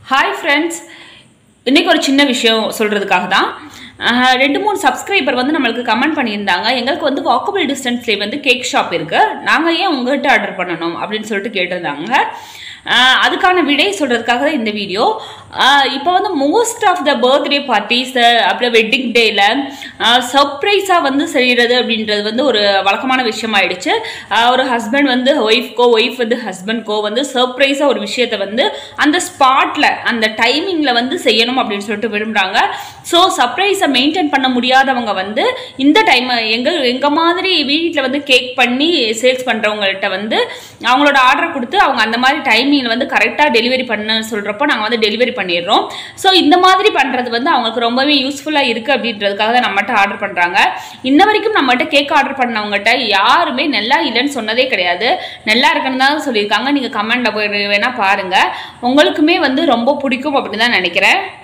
hi friends இன்னைக்கு ஒரு சின்ன விஷயம் சொல்கிறதுக்காக தான் அஹ், ரெண்டு மூணு சப்ஸ்கிரைபர் வந்து நம்மளுக்கு கமெண்ட் பண்ணியிருந்தாங்க எங்களுக்கு வந்து வாக்கபிள் டிஸ்டன்ஸ்லேயே வந்து கேக் ஷாப் இருக்குது நாங்கள் ஏன் உங்கள்கிட்ட ஆர்டர் பண்ணணும் அப்படின்னு சொல்லிட்டு கேட்டிருந்தாங்க அஹ், அதுக்கான விடை சொல்கிறதுக்காக தான் இந்த வீடியோ இப்போ வந்து most of the birthday parties அப்புறம் வெட்டிங் டேயில் சர்ப்ரைஸாக வந்து செய்கிறது அப்படின்றது வந்து ஒரு வழக்கமான விஷயம் ஆயிடுச்சு அஹ், ஒரு ஹஸ்பண்ட் வந்து ஒய்ஃப்கோ ஒய்ஃப் வந்து ஹஸ்பண்ட்கோ வந்து சர்ப்ரைஸாக ஒரு விஷயத்தை வந்து அந்த ஸ்பாட்டில் அந்த டைமிங்கில் வந்து செய்யணும் அப்படின்னு சொல்லிட்டு விரும்புகிறாங்க ஸோ சர்ப்ரைஸை மெயின்டைன் பண்ண முடியாதவங்க வந்து இந்த டைம் எங்கள் எங்கள் மாதிரி வீட்டில் வந்து கேக் பண்ணி சேல்ஸ் பண்ணுறவங்கள்ட்ட வந்து அவங்களோட ஆர்டர் கொடுத்து அவங்க அந்த மாதிரி டைமிங்கில் வந்து கரெக்டாக டெலிவரி பண்ண சொல்கிறப்போ நாங்கள் வந்து டெலிவரி பண்ணிடுறோம் ஸோ இந்த மாதிரி பண்ணுறது வந்து அவங்களுக்கு ரொம்பவே யூஸ்ஃபுல்லாக இருக்குது அப்படின்றதுக்காக தான் நம்மகிட்ட ஆர்டர் பண்ணுறாங்க இன்ன வரைக்கும் நம்மகிட்ட கேக் ஆர்டர் பண்ணவங்ககிட்ட யாருமே நல்லா இல்லைன்னு சொன்னதே கிடையாது நல்லா இருக்குன்னு தான் சொல்லியிருக்காங்க நீங்கள் கமெண்டில் போய் வேணால் பாருங்கள் உங்களுக்குமே வந்து ரொம்ப பிடிக்கும் அப்படின்னு தான் நினைக்கிறேன்